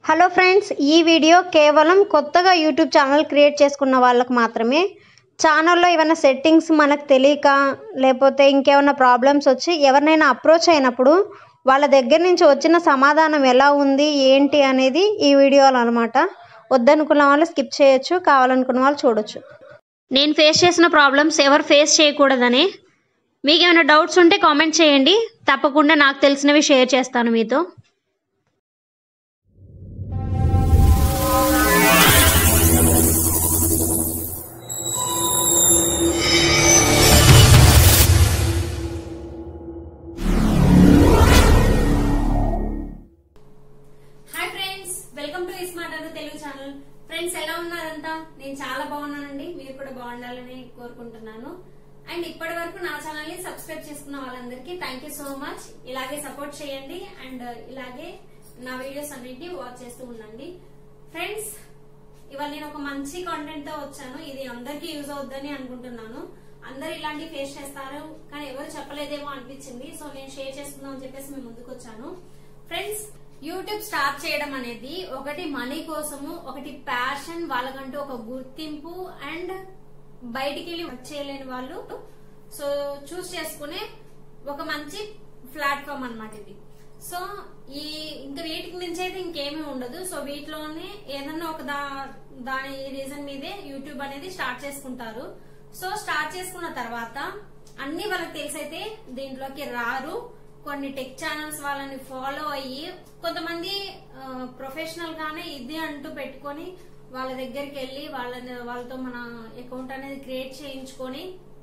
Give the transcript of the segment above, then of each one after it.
hello friends ఈ video కేవలం కొత్తగా యూట్యూబ్ ఛానల్ క్రియేట్ చేసుకున్న వాళ్ళకి మాత్రమే ఛానల్లో ఏమైనా సెట్టింగ్స్ మనకు తెలియక లేకపోతే ఇంకేమైనా ప్రాబ్లమ్స్ వచ్చి ఎవరినైనా అప్రోచ్ అయినప్పుడు వాళ్ళ దగ్గర నుంచి వచ్చిన సమాధానం ఎలా ఉంది ఏంటి అనేది ఈ వీడియోలో అనమాట వద్దనుకున్న వాళ్ళు స్కిప్ చేయొచ్చు కావాలనుకున్న వాళ్ళు చూడొచ్చు నేను ఫేస్ చేసిన ప్రాబ్లమ్స్ ఎవరు ఫేస్ చేయకూడదని మీకు ఏమైనా డౌట్స్ ఉంటే కామెంట్ చేయండి తప్పకుండా నాకు తెలిసినవి షేర్ చేస్తాను మీతో hi friends welcome to smart Anu Telugu channel friends ఎలా ఉన్నారంతా నేను చాలా బాగున్నానండి మీరు కూడా బాగుండాలని కోరుకుంటున్నాను అండ్ ఇప్పటి వరకు నా ఛానల్ ని సబ్స్క్రైబ్ చేసుకున్న వాళ్ళందరికీ థ్యాంక్ యూ సో మచ్ ఇలాగే సపోర్ట్ చేయండి అండ్ ఇలాగే నా వీడియోస్ అన్నింటినీ వాచ్ చేస్తూ ఉండండి ఫ్రెండ్స్ ఇవాళ నేను ఒక మంచి కాంటెంట్ తో వచ్చాను ఇది అందరికీ యూజ్ అవుద్దని అనుకుంటున్నాను అందరు ఇలాంటి ఫేస్ చేస్తారు కానీ ఎవరు చెప్పలేదేమో అనిపించింది సో నేను షేర్ చేసుకుందాం అని చెప్పేసి మేము ముందుకు వచ్చాను ఫ్రెండ్స్ యూట్యూబ్ స్టార్ట్ చేయడం అనేది ఒకటి మనీ కోసము ఒకటి ప్యాషన్ వాళ్ళకంటూ ఒక గుర్తింపు అండ్ బయటికి వెళ్ళి వచ్చేయలేని వాళ్ళు సో చూస్ చేసుకునే ఒక మంచి ప్లాట్ఫామ్ అన్నమాట ఇది సో ఈ ఇంకా వీటికి మించి అయితే ఇంకేమీ ఉండదు సో వీటిలోనే ఏదన్నా ఒక దా దాని రీజన్ మీదే యూట్యూబ్ అనేది స్టార్ట్ చేసుకుంటారు సో స్టార్ట్ చేసుకున్న తర్వాత అన్ని వాళ్ళకి తెలిసైతే దీంట్లోకి రారు కొన్ని టెక్ ఛానల్స్ వాళ్ళని ఫాలో అయ్యి కొంతమంది ప్రొఫెషనల్ గానే ఇది అంటూ పెట్టుకొని వాళ్ళ దగ్గరికి వెళ్ళి వాళ్ళని వాళ్ళతో మన అకౌంట్ అనేది క్రియేట్ చేయించుకొని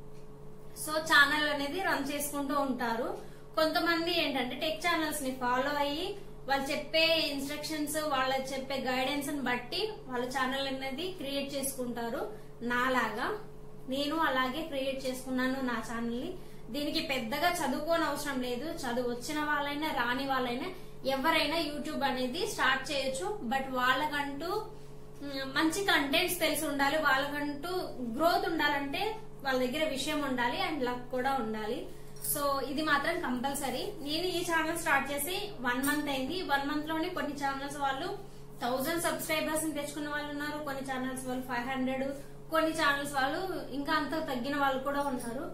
సో ఛానల్ అనేది రన్ చేసుకుంటూ ఉంటారు కొంతమంది ఏంటంటే టెక్ ఛానల్స్ ని ఫాలో అయ్యి వాళ్ళు చెప్పే ఇన్స్ట్రక్షన్స్ వాళ్ళ చెప్పే గైడెన్స్ ని బట్టి వాళ్ళ ఛానల్ అనేది క్రియేట్ చేసుకుంటారు నాలాగా నేను అలాగే క్రియేట్ చేసుకున్నాను నా ఛానల్ ని దీనికి పెద్దగా చదువుకోని అవసరం లేదు చదువు వచ్చిన వాళ్ళైనా రాని వాళ్ళైనా ఎవరైనా యూట్యూబ్ అనేది స్టార్ట్ చేయొచ్చు బట్ వాళ్ళకంటూ మ్, మంచి కంటెంట్స్ తెలిసి ఉండాలి వాళ్ళకంటూ గ్రోత్ ఉండాలంటే వాళ్ళ దగ్గర విషయం ఉండాలి అండ్ లక్ కూడా ఉండాలి సో ఇది మాత్రం కంపల్సరీ నేను ఈ ఛానల్ స్టార్ట్ చేసి వన్ మంత్ అయింది వన్ మంత్ లోనే కొన్ని ఛానల్స్ వాళ్ళు థౌజండ్ సబ్స్క్రైబర్స్ ని తెచ్చుకున్న వాళ్ళు ఉన్నారు కొన్ని ఛానల్స్ వాళ్ళు ఫైవ్ హండ్రెడ్ కొన్ని ఛానల్స్ వాళ్ళు ఇంకా అంత తగ్గిన వాళ్ళు కూడా ఉన్నారు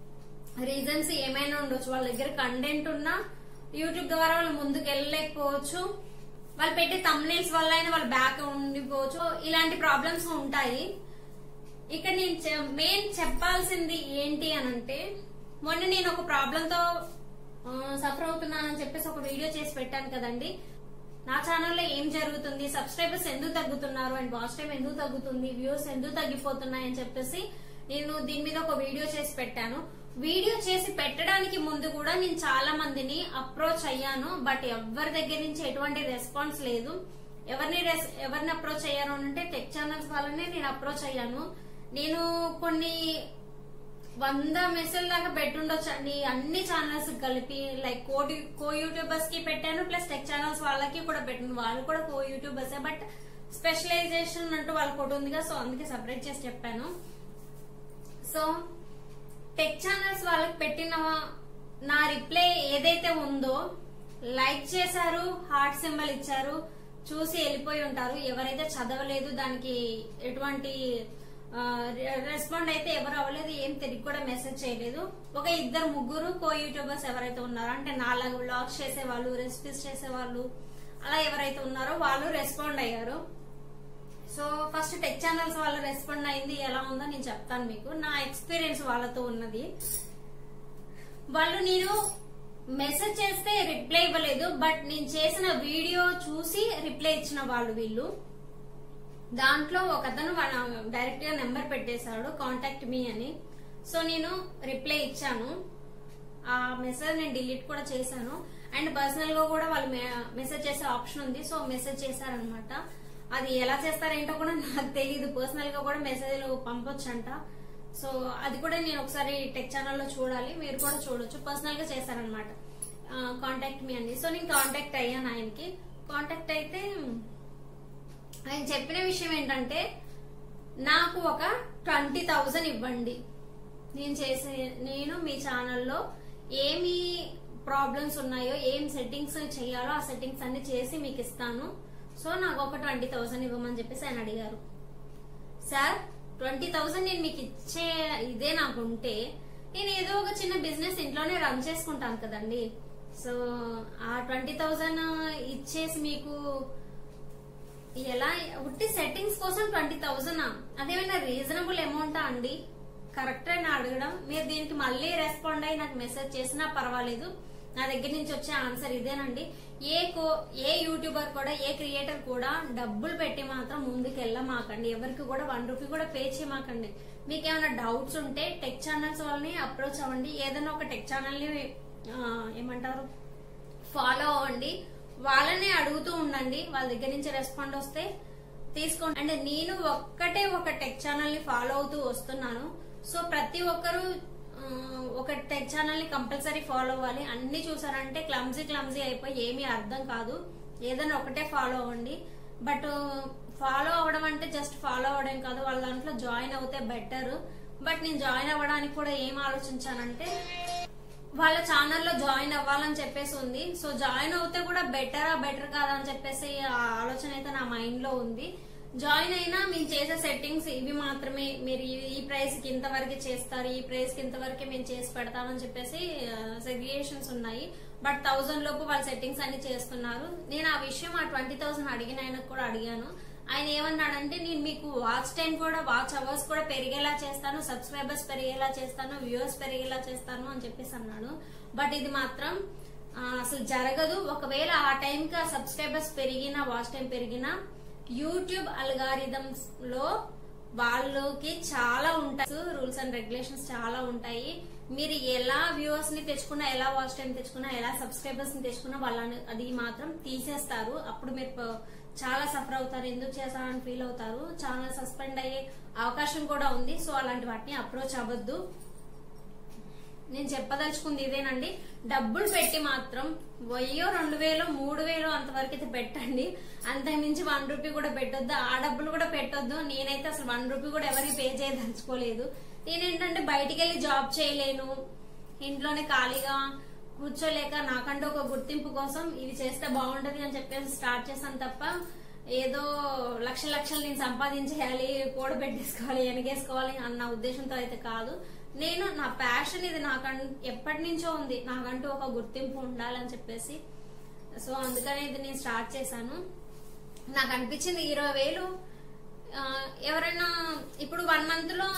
రీజన్స్ ఏమైనా ఉండొచ్చు వాళ్ళ దగ్గర కంటెంట్ ఉన్నా యూట్యూబ్ ద్వారా వాళ్ళు ముందుకు వెళ్ళలేకపోవచ్చు వాళ్ళు పెట్టే తమ్నేల్స్ వల్ల అయినా వాళ్ళు బ్యాక్ ఉండిపోవచ్చు ఇలాంటి ప్రాబ్లమ్స్ ఉంటాయి ఇక్కడ నేను మెయిన్ చెప్పాల్సింది ఏంటి అని అంటే మొన్న నేను ఒక ప్రాబ్లం తో సఫర్ అవుతున్నానని చెప్పేసి ఒక వీడియో చేసి పెట్టాను కదండి నా ఛానల్లో ఏం జరుగుతుంది సబ్స్క్రైబర్స్ ఎందుకు తగ్గుతున్నారు అండ్ వాచ్ టైం ఎందుకు తగ్గుతుంది వ్యూస్ ఎందుకు తగ్గిపోతున్నాయి అని చెప్పేసి నేను దీని మీద ఒక వీడియో చేసి పెట్టాను వీడియో చేసి పెట్టడానికి ముందు కూడా నేను చాలా మందిని అప్రోచ్ అయ్యాను బట్ ఎవరి దగ్గర నుంచి ఎటువంటి రెస్పాన్స్ లేదు ఎవరిని రెస్- ఎవరిని అప్రోచ్ అయ్యాను అంటే టెక్ ఛానల్స్ వాళ్ళనే నేను అప్రోచ్ అయ్యాను నేను కొన్ని వంద మెసేజ్ దాకా పెట్టుండొచ్చు అండి అన్ని ఛానల్స్ కలిపి లైక్ కో కో యూట్యూబర్స్ కి పెట్టాను ప్లస్ టెక్ ఛానల్స్ వాళ్ళకి కూడా పెట్టాను వాళ్ళు కూడా కో యూట్యూబర్స్ బట్ స్పెషలైజేషన్ అంటూ వాళ్ళకి ఒకటి ఉందిగా సో అందుకే సపరేట్ చేసి చెప్పాను సో టెక్ ఛానల్స్ వాళ్ళకి పెట్టిన నా రిప్లై ఏదైతే ఉందో లైక్ చేశారు హార్ట్ సింబల్ ఇచ్చారు చూసి వెళ్ళిపోయి ఉంటారు ఎవరైతే చదవలేదు దానికి ఎటువంటి రెస్పాండ్ అయితే ఎవరు అవ్వలేదు ఏం తిరిగి కూడా మెసేజ్ చేయలేదు ఒక ఇద్దరు ముగ్గురు కో యూట్యూబర్స్ ఎవరైతే ఉన్నారో అంటే నాలుగు వ్లాగ్స్ చేసేవాళ్ళు రెసిపీస్ చేసేవాళ్ళు అలా ఎవరైతే ఉన్నారో వాళ్ళు రెస్పాండ్ అయ్యారు సో ఫస్ట్ టెక్ ఛానల్స్ వాళ్ళు రెస్పాండ్ అయింది ఎలా ఉందో నేను చెప్తాను మీకు నా ఎక్స్పీరియన్స్ వాళ్ళతో ఉన్నది వాళ్ళు నేను మెసేజ్ చేస్తే రిప్లై ఇవ్వలేదు బట్ నేను చేసిన వీడియో చూసి రిప్లై ఇచ్చిన వాళ్ళు వీళ్ళు దాంట్లో ఒక అతను వాళ్ళ డైరెక్ట్ గా నెంబర్ పెట్టేశాడు కాంటాక్ట్ మీ అని సో నేను రిప్లై ఇచ్చాను ఆ మెసేజ్ నేను డిలీట్ కూడా చేశాను అండ్ పర్సనల్ గా కూడా వాళ్ళు మెసేజ్ చేసే ఆప్షన్ ఉంది సో మెసేజ్ చేశారనమాట అది ఎలా చేస్తారేంటో కూడా నాకు తెలియదు పర్సనల్ గా కూడా మెసేజ్ పంపొచ్చంట సో అది కూడా నేను ఒకసారి టెక్ ఛానల్లో చూడాలి మీరు కూడా చూడొచ్చు పర్సనల్ గా చేశారనమాట కాంటాక్ట్ మీ అండి సో నేను కాంటాక్ట్ అయ్యాను ఆయనకి కాంటాక్ట్ అయితే ఆయన చెప్పిన విషయం ఏంటంటే నాకు ఒక ట్వంటీ థౌజండ్ ఇవ్వండి నేను చేసే నేను మీ ఛానల్లో ఏమి ప్రాబ్లమ్స్ ఉన్నాయో ఏం సెట్టింగ్స్ చేయాలో ఆ సెట్టింగ్స్ అన్ని చేసి మీకు ఇస్తాను సో నాకు ఒక ట్వంటీ థౌసండ్ ఇవ్వమని చెప్పేసి ఆయన అడిగారు సార్ ట్వంటీ థౌసండ్ నేను మీకు ఇచ్చే ఇదే నాకు ఉంటే నేను ఏదో ఒక చిన్న బిజినెస్ ఇంట్లోనే రన్ చేసుకుంటాను కదండి సో ఆ ట్వంటీ థౌసండ్ ఇచ్చేసి మీకు ఎలా ఉట్టి సెట్టింగ్స్ కోసం ట్వంటీ థౌసండ్ అదేమైనా రీజనబుల్ అమౌంటా అండి కరెక్ట్ అని అడగడం మీరు దీనికి మళ్ళీ రెస్పాండ్ అయ్యి నాకు మెసేజ్ చేసినా పర్వాలేదు నా దగ్గర నుంచి వచ్చే ఆన్సర్ ఇదేనండి ఏ కో ఏ యూట్యూబర్ కూడా ఏ క్రియేటర్ కూడా డబ్బులు పెట్టి మాత్రం ముందుకు వెళ్ళమాకండి ఎవరికి కూడా వన్ రూపీ కూడా పే చేయమాకండి మీకు ఏమైనా డౌట్స్ ఉంటే టెక్ ఛానల్స్ వాళ్ళని అప్రోచ్ అవ్వండి ఏదైనా ఒక టెక్ ఛానల్ ని ఆ, ఏమంటారు ఫాలో అవ్వండి వాళ్ళనే అడుగుతూ ఉండండి వాళ్ళ దగ్గర నుంచి రెస్పాండ్ వస్తే తీసుకోండి అంటే నేను ఒక్కటే ఒక టెక్ ఛానల్ ని ఫాలో అవుతూ వస్తున్నాను సో ప్రతి ఒక్కరు ఆ, ఒక టెక్ ఛానల్ ని కంపల్సరీ ఫాలో అవ్వాలి అన్ని చూసారంటే క్లమ్జీ క్లమ్జీ అయిపోయి ఏమీ అర్థం కాదు ఏదైనా ఒకటే ఫాలో అవ్వండి బట్ ఫాలో అవ్వడం అంటే జస్ట్ ఫాలో అవ్వడం కాదు వాళ్ళ దాంట్లో జాయిన్ అవుతే బెటర్ బట్ నేను జాయిన్ అవ్వడానికి కూడా ఏం ఆలోచించానంటే వాళ్ళ ఛానల్లో జాయిన్ అవ్వాలని చెప్పేసి ఉంది సో జాయిన్ అవుతే కూడా బెటరా బెటర్ కాదా అని చెప్పేసి ఆ ఆలోచన అయితే నా మైండ్ లో ఉంది జాయిన్ అయినా మేము చేసే సెట్టింగ్స్ ఇవి మాత్రమే మీరు ఈ- ఈ ప్రైస్ కి ఇంతవరకు చేస్తారు ఈ ప్రైస్ కి ఇంతవరకే మేము చేసి పెడతామని చెప్పేసి సెగ్రియేషన్స్ ఉన్నాయి బట్ థౌజండ్ లోపు వాళ్ళ సెట్టింగ్స్ అన్ని చేస్తున్నారు నేను ఆ విషయం ఆ ట్వంటీ థౌసండ్ అడిగిన ఆయనకు కూడా అడిగాను ఆయన ఏమన్నాడంటే నేను మీకు వాచ్ టైం కూడా వాచ్ అవర్స్ కూడా పెరిగేలా చేస్తాను సబ్స్క్రైబర్స్ పెరిగేలా చేస్తాను వ్యూవర్స్ పెరిగేలా చేస్తాను అని చెప్పేసి అన్నాడు బట్ ఇది మాత్రం ఆ, అసలు జరగదు ఒకవేళ ఆ టైంకి ఆ సబ్స్క్రైబర్స్ పెరిగినా వాచ్ టైం పెరిగినా యూట్యూబ్ అల్గారిథమ్స్ లో వాళ్ళకి చాలా ఉంటాయి రూల్స్ అండ్ రెగ్యులేషన్స్ చాలా ఉంటాయి మీరు ఎలా వ్యూవర్స్ ని తెచ్చుకున్నా ఎలా వాచ్ టైం తెచ్చుకున్నా ఎలా సబ్స్క్రైబర్స్ ని తెచ్చుకున్నా వాళ్ళని అది మాత్రం తీసేస్తారు అప్పుడు మీరు ప- చాలా సఫర్ అవుతారు ఎందుకు చేశారని ఫీల్ అవుతారు ఛానల్ సస్పెండ్ అయ్యే అవకాశం కూడా ఉంది సో అలాంటి వాటిని అప్రోచ్ అవ్వద్దు నేను చెప్పదలుచుకుంది ఇదేనండి డబ్బులు పెట్టి మాత్రం వెయ్యో రెండు వేలు మూడు వేలు అంతవరకు అయితే పెట్టండి అంతకుమించి వన్ రూపీ కూడా పెట్టొద్దు ఆ డబ్బులు కూడా పెట్టొద్దు నేనైతే అసలు వన్ రూపీ కూడా ఎవరికి పే చేయదలుచుకోలేదు నేనేంటంటే బయటికి వెళ్ళి జాబ్ చేయలేను ఇంట్లోనే ఖాళీగా కూర్చోలేక నాకంటూ ఒక గుర్తింపు కోసం ఇవి చేస్తే బాగుంటది అని చెప్పేసి స్టార్ట్ చేశాను తప్ప ఏదో లక్ష లక్షలు నేను సంపాదించేయాలి కూడబెట్టేసుకోవాలి వెనకేసుకోవాలి అన్న ఉద్దేశంతో అయితే కాదు నేను నా ప్యాషన్ ఇది నాకం ఎప్పటి నుంచో ఉంది నాకంటూ ఒక గుర్తింపు ఉండాలని చెప్పేసి సో అందుకనే ఇది నేను స్టార్ట్ చేశాను నాకు అనిపించింది ఇరవై వేలు ఆ, ఎవరైనా ఇప్పుడు వన్ మంత్ లో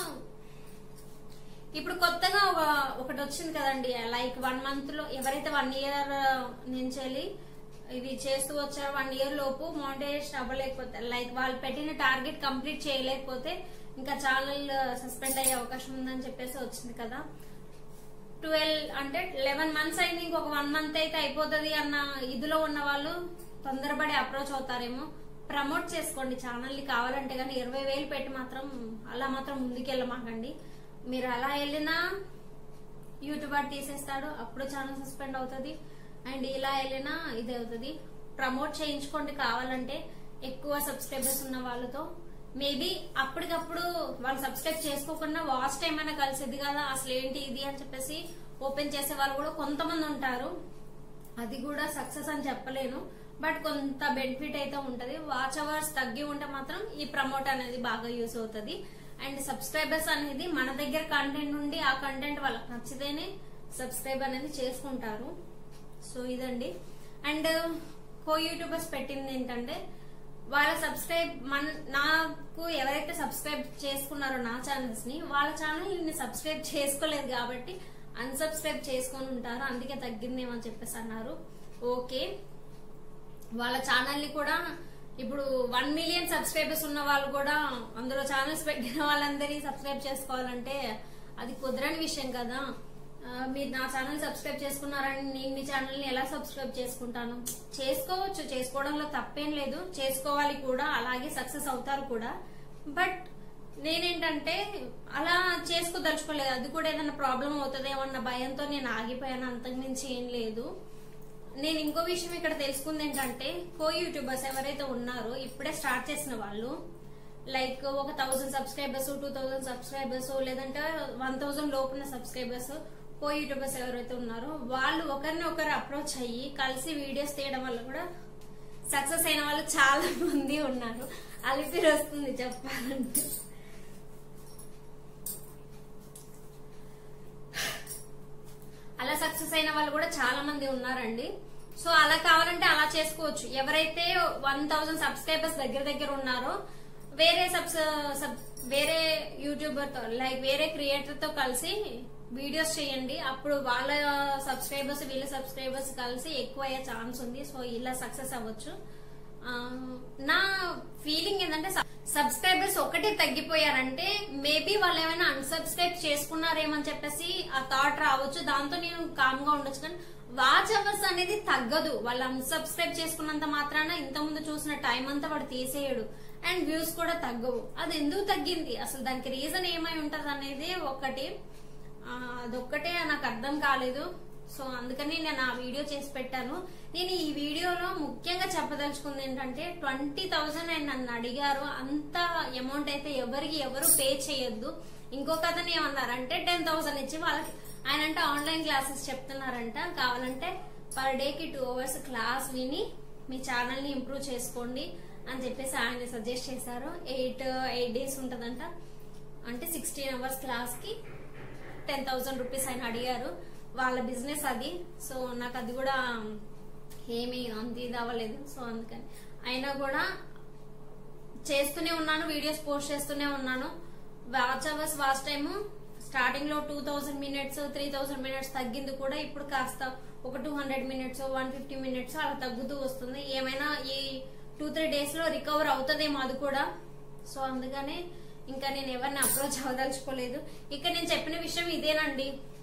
ఇప్పుడు కొత్తగా ఒక ఒకటి వచ్చింది కదండి లైక్ వన్ మంత్ లో ఎవరైతే వన్ ఇయర్ నుంచి వెళ్ళి ఇవి చేస్తూ వచ్చారో వన్ ఇయర్ లోపు మోనిటైజేషన్ అవ్వలేకపోతే లైక్ వాళ్ళు పెట్టిన టార్గెట్ కంప్లీట్ చేయలేకపోతే ఇంకా ఛానల్ సస్పెండ్ అయ్యే అవకాశం ఉందని చెప్పేసి వచ్చింది కదా ట్వెల్వ్ అంటే లెవెన్ మంత్స్ అయింది ఇంకొక వన్ మంత్ అయితే అయిపోతుంది అన్న ఇదిలో ఉన్న వాళ్ళు తొందరపడి అప్రోచ్ అవుతారేమో ప్రమోట్ చేసుకోండి ఛానల్ ని కావాలంటే కానీ ఇరవై వేలు పెట్టి మాత్రం అలా మాత్రం ముందుకెళ్ళమాకండి మీరు అలా వెళ్ళినా యూట్యూబర్ తీసేస్తాడు అప్పుడు ఛానల్ సస్పెండ్ అవుతుంది అండ్ ఇలా వెళ్ళినా ఇది అవుతుంది ప్రమోట్ చేయించుకోండి కావాలంటే ఎక్కువ సబ్స్క్రైబర్స్ ఉన్న వాళ్ళతో మేబీ అప్పటికప్పుడు వాళ్ళు సబ్స్క్రైబ్ చేసుకోకుండా వాచ్ టైం అయినా కలిసిద్ది కదా అసలు ఏంటి ఇది అని చెప్పేసి ఓపెన్ చేసే వాళ్ళు కూడా కొంతమంది ఉంటారు అది కూడా సక్సెస్ అని చెప్పలేను బట్ కొంత బెనిఫిట్ అయితే ఉంటది వాచ్ అవర్స్ తగ్గి ఉంటే మాత్రం ఈ ప్రమోట్ అనేది బాగా యూస్ అవుతుంది అండ్ సబ్స్క్రైబర్స్ అనేది మన దగ్గర కంటెంట్ నుండి ఆ కంటెంట్ వాళ్ళకి నచ్చితేనే సబ్స్క్రైబ్ అనేది చేసుకుంటారు సో ఇదండి అండ్ కో యూట్యూబర్స్ పెట్టింది ఏంటంటే వాళ్ళ సబ్స్క్రైబ్ మన నాకు ఎవరైతే సబ్స్క్రైబ్ చేసుకున్నారో నా ఛానల్స్ ని వాళ్ళ ఛానల్ ని సబ్స్క్రైబ్ చేసుకోలేదు కాబట్టి అన్సబ్స్క్రైబ్ చేసుకొని ఉంటారు అందుకే తగ్గిందేమో అని చెప్పేసి అన్నారు ఓకే వాళ్ళ ఛానల్ ని కూడా ఇప్పుడు వన్ మిలియన్ సబ్స్క్రైబర్స్ ఉన్న వాళ్ళు కూడా అందులో ఛానల్స్ పెట్టిన వాళ్ళందరినీ సబ్స్క్రైబ్ చేసుకోవాలంటే అది కుదరని విషయం కదా ఆ, మీరు నా ఛానల్ సబ్స్క్రైబ్ చేసుకున్నారని నేను మీ ఛానల్ ని ఎలా సబ్స్క్రైబ్ చేసుకుంటాను చేసుకోవచ్చు చేసుకోవడంలో తప్పేం లేదు చేసుకోవాలి కూడా అలాగే సక్సెస్ అవుతారు కూడా బట్ నేనేంటంటే అలా చేసుకోదలుచుకోలేదు అది కూడా ఏదైనా ప్రాబ్లం అవుతుందేమో అన్న భయంతో నేను ఆగిపోయాను అంతకుమించి ఏం లేదు నేను ఇంకో విషయం ఇక్కడ తెలుసుకుంది ఏంటంటే కో యూట్యూబర్స్ ఎవరైతే ఉన్నారో ఇప్పుడే స్టార్ట్ చేసిన వాళ్ళు లైక్ ఒక thousand subscribers two thousand subscribers లేదంటే వన్ థౌసండ్ లోపున్న సబ్స్క్రైబర్స్ కో యూట్యూబర్స్ ఎవరైతే ఉన్నారో వాళ్ళు ఒకరిని ఒకరు అప్రోచ్ అయ్యి కలిసి వీడియోస్ తీయడం వల్ల కూడా సక్సెస్ అయిన వాళ్ళు చాలా మంది ఉన్నారు అలిపిరి వస్తుంది చెప్పాలంటే అలా సక్సెస్ అయిన వాళ్ళు కూడా చాలా మంది ఉన్నారండి సో అలా కావాలంటే అలా చేసుకోవచ్చు ఎవరైతే వన్ థౌసండ్ సబ్స్క్రైబర్స్ దగ్గర దగ్గర ఉన్నారో వేరే సబ్స్ సబ్ వేరే యూట్యూబర్ తో లైక్ వేరే క్రియేటర్ తో కలిసి వీడియోస్ చేయండి అప్పుడు వాళ్ళ సబ్స్క్రైబర్స్ వీళ్ళ సబ్స్క్రైబర్స్ కలిసి ఎక్కువ అయ్యే ఛాన్స్ ఉంది సో ఇలా సక్సెస్ అవ్వచ్చు ఆ, నా ఫీలింగ్ ఏంటంటే సబ్స్క్రైబర్స్ ఒకటే తగ్గిపోయారంటే మేబీ వాళ్ళు ఏమైనా అన్సబ్స్క్రైబ్ చేసుకున్నారేమని చెప్పేసి ఆ థాట్ రావచ్చు దాంతో నేను కామ్ గా ఉండొచ్చు కానీ వాచ్ అవర్స్ అనేది తగ్గదు వాళ్ళు అన్సబ్స్క్రైబ్ చేసుకున్నంత మాత్రాన ఇంత ముందు చూసిన టైం అంతా వాడు తీసేయడు అండ్ వ్యూస్ కూడా తగ్గవు అది ఎందుకు తగ్గింది అసలు దానికి రీజన్ ఏమై ఉంటది అనేది ఒకటి ఆ, అదొక్కటే నాకు అర్థం కాలేదు సో అందుకని నేను ఆ వీడియో చేసి పెట్టాను నేను ఈ వీడియోలో ముఖ్యంగా చెప్పదలుచుకుంది ఏంటంటే ట్వంటీ థౌసండ్ ఆయన నన్ను అడిగారు అంత అమౌంట్ అయితే ఎవరికి ఎవరు పే చేయొద్దు ఇంకొక అతను ఏమన్నారంటే టెన్ థౌసండ్ ఇచ్చి వాళ్ళకి ఆయన అంటే ఆన్లైన్ క్లాసెస్ చెప్తున్నారంట కావాలంటే పర్ డే కి టూ అవర్స్ క్లాస్ విని మీ ఛానల్ ని ఇంప్రూవ్ చేసుకోండి అని చెప్పేసి ఆయన సజెస్ట్ చేశారు ఎయిట్ ఎయిట్ డేస్ ఉంటదంట అంటే సిక్స్టీన్ అవర్స్ క్లాస్ కి టెన్ థౌసండ్ రూపీస్ ఆయన అడిగారు వాళ్ళ బిజినెస్ అది సో నాకు అది కూడా ఏమీ అంత ఇది అవ్వలేదు సో అందుకని అయినా కూడా చేస్తూనే ఉన్నాను వీడియోస్ పోస్ట్ చేస్తూనే ఉన్నాను watch hours watch time starting లో two thousand minutes three thousand minutes తగ్గింది కూడా ఇప్పుడు కాస్త ఒక two hundred minutes one fifty minutes అలా తగ్గుతూ వస్తుంది ఏమైనా ఈ టూ త్రీ డేస్ లో రికవర్ అవుతుందేమో అది కూడా సో అందుకనే ఇంకా నేను ఎవరిని అప్రోచ్ అవ్వదలుచుకోలేదు ఇక నేను చెప్పిన విషయం ఇదేనండి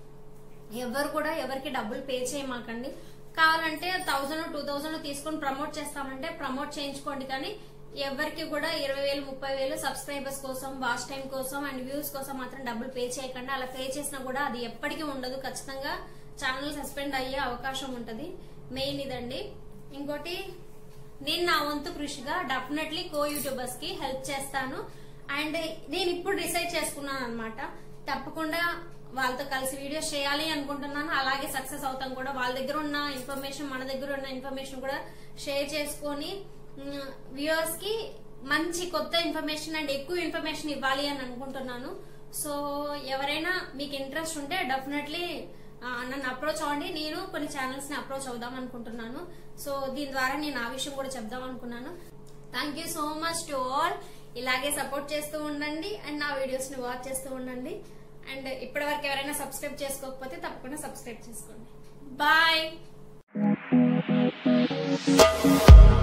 ఎవరు కూడా ఎవరికి డబ్బులు పే చేయమాకండి కావాలంటే థౌసండ్ టూ థౌసండ్ తీసుకొని ప్రమోట్ చేస్తామంటే ప్రమోట్ చేయించుకోండి కానీ ఎవరికి కూడా ఇరవై వేలు ముప్పై వేలు సబ్స్క్రైబర్స్ కోసం వాచ్ టైం కోసం అండ్ వ్యూస్ కోసం మాత్రం డబ్బులు పే చేయకండి అలా పే చేసినా కూడా అది ఎప్పటికీ ఉండదు ఖచ్చితంగా ఛానల్ సస్పెండ్ అయ్యే అవకాశం ఉంటది మెయిన్ ఇదండి ఇంకోటి నేను నా వంతు కృషిగా డెఫినెట్లీ కో యూట్యూబర్స్ కి హెల్ప్ చేస్తాను అండ్ నేను ఇప్పుడు డిసైడ్ చేసుకున్నాను అనమాట తప్పకుండా వాళ్ళతో కలిసి వీడియోస్ చేయాలి అనుకుంటున్నాను అలాగే సక్సెస్ అవుతాం కూడా వాళ్ళ దగ్గర ఉన్న ఇన్ఫర్మేషన్ మన దగ్గర ఉన్న ఇన్ఫర్మేషన్ కూడా షేర్ చేసుకొని వ్యూవర్స్ కి మంచి కొత్త ఇన్ఫర్మేషన్ అండ్ ఎక్కువ ఇన్ఫర్మేషన్ ఇవ్వాలి అని అనుకుంటున్నాను సో ఎవరైనా మీకు ఇంట్రెస్ట్ ఉంటే డెఫినెట్లీ నన్ను అప్రోచ్ అవ్వండి నేను కొన్ని ఛానల్స్ ని అప్రోచ్ అవుదాం అనుకుంటున్నాను సో దీని ద్వారా నేను ఆ విషయం కూడా చెప్దాం అనుకున్నాను thank you so much to all ఇలాగే సపోర్ట్ చేస్తూ ఉండండి అండ్ నా వీడియోస్ ని వాచ్ చేస్తూ ఉండండి అండ్ ఇప్పటి వరకు ఎవరైనా సబ్స్క్రైబ్ చేసుకోకపోతే తప్పకుండా సబ్స్క్రైబ్ చేసుకోండి బాయ్